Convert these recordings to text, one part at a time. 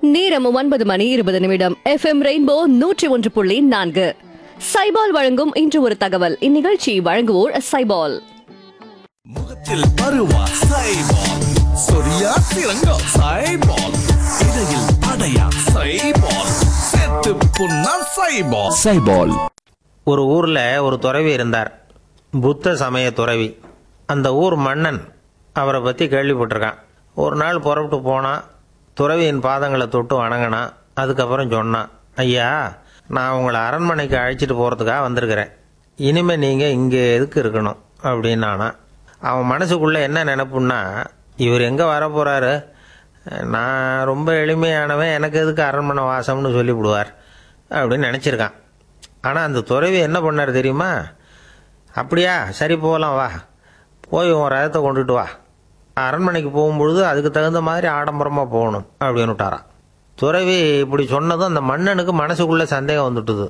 நேரம் ஒன்பது மணி இருபது நிமிடம் எஃப்எம் ரெயின்போ நூற்றி ஒன்று புள்ளி நான்கு சைபால் வழங்கும் இன்று ஒரு தகவல் இந்நிகழ்ச்சி வழங்குவோர் சைபால் முகத்தில் பருவா சைபால் சொரியா சிறங்கோ சைபால் இடையில் அடையா சைபால் செத்து புண்ணா சைபால் சைபால் ஒரு ஊரில் ஒரு துறவி இருந்தார் புத்த சமய துறவி அந்த ஊர் மன்னன் அவரை பற்றி கேள்விப்பட்டிருக்கான் ஒரு நாள் புறப்பட்டு போனான் துறவியின் பாதங்களை தொட்டு வணங்கினான் அதுக்கப்புறம் சொன்னான் ஐயா நான் உங்களை அரண்மனைக்கு அழைச்சிட்டு போகிறதுக்காக வந்திருக்கிறேன் இனிமேல் நீங்கள் இங்கே எதுக்கு இருக்கணும் அப்படின்னானா அவன் மனசுக்குள்ளே என்ன நினப்புன்னா இவர் எங்கே வர போகிறாரு நான் ரொம்ப எளிமையானவன் எனக்கு எதுக்கு அரண்மனை வாசம்னு சொல்லிவிடுவார் அப்படின்னு நினச்சிருக்கான் ஆனால் அந்த துறவி என்ன பண்ணார் தெரியுமா அப்படியா சரி போகலாம் வா போய் உன் ரதத்தை கொண்டுட்டு வா அரண்மனைக்கு போகும்பொழுது அதுக்கு தகுந்த மாதிரி ஆடம்பரமாக போகணும் அப்படின்னு விட்டாராம் துறவி இப்படி சொன்னதும் அந்த மன்னனுக்கு மனசுக்குள்ளே சந்தேகம் வந்துட்டுது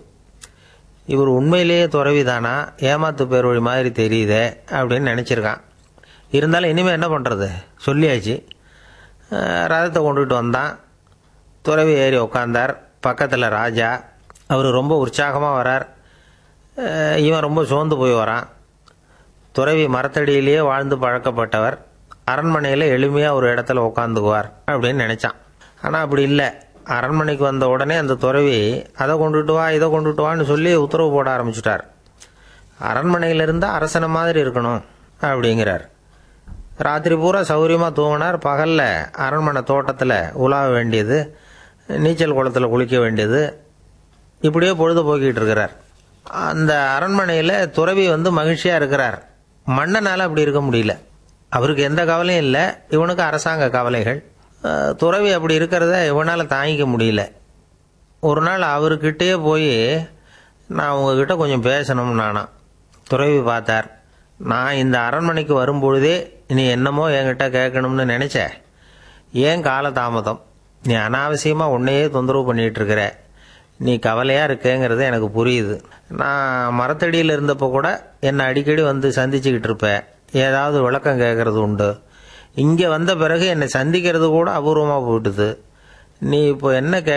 இவர் உண்மையிலேயே துறவி தானா ஏமாத்து பேர் வழி மாதிரி தெரியுதே அப்படின்னு நினச்சிருக்கான் இருந்தாலும் இனிமேல் என்ன பண்ணுறது சொல்லியாச்சு அஹ் ரதத்தை கொண்டுகிட்டு வந்தான் துறவி ஏறி உட்காந்தார் பக்கத்தில் ராஜா அவர் ரொம்ப உற்சாகமாக வரார் அஹ் இவன் ரொம்ப சோர்ந்து போய் வரான் துறவி மரத்தடியிலேயே வாழ்ந்து பழக்கப்பட்டவர் அரண்மனையில் எளிமையாக ஒரு இடத்துல உட்காந்துக்குவார் அப்படின்னு நினச்சான் ஆனால் அப்படி இல்லை அரண்மனைக்கு வந்த உடனே அந்த துறவி அதை கொண்டுட்டு வா இதை கொண்டுட்டு வான்னு சொல்லி உத்தரவு போட ஆரம்பிச்சிட்டார் அரண்மனையில் இருந்தால் அரசனை மாதிரி இருக்கணும் அப்படிங்கிறார் ராத்திரி பூரா சௌகரியமாக தூங்கினார் பகலில் அரண்மனை தோட்டத்தில் உலாவ வேண்டியது நீச்சல் குளத்தில் குளிக்க வேண்டியது இப்படியே பொழுது போக்கிட்டு இருக்கிறார் அந்த அரண்மனையில் துறவி வந்து மகிழ்ச்சியாக இருக்கிறார் மன்னனால் அப்படி இருக்க முடியல அவருக்கு எந்த கவலையும் இல்லை இவனுக்கு அரசாங்க கவலைகள் அஹ், துறவி அப்படி இருக்கிறத இவனால் தாங்கிக்க முடியல ஒரு நாள் அவர்கிட்டயே போய் நான் உங்ககிட்ட கொஞ்சம் பேசணும் நானா துறவி பார்த்தார் நான் இந்த அரண்மனைக்கு வரும்பொழுதே நீ என்னமோ என்கிட்ட கேட்கணும்னு நினைச்ச ஏன் காலதாமதம் நீ அனாவசியமாக உன்னையே தொந்தரவு பண்ணிட்டு இருக்கிற நீ கவலையாக இருக்கேங்கிறது எனக்கு புரியுது நான் மரத்தடியில் இருந்தப்போ கூட என்னை அடிக்கடி வந்து சந்திச்சுக்கிட்டு இருப்ப ஏதாவது விளக்கம் கேட்கறது உண்டு இங்கே வந்த பிறகு என்னை சந்திக்கிறது கூட அபூர்வமாக போயிட்டுது நீ இப்போ என்ன கே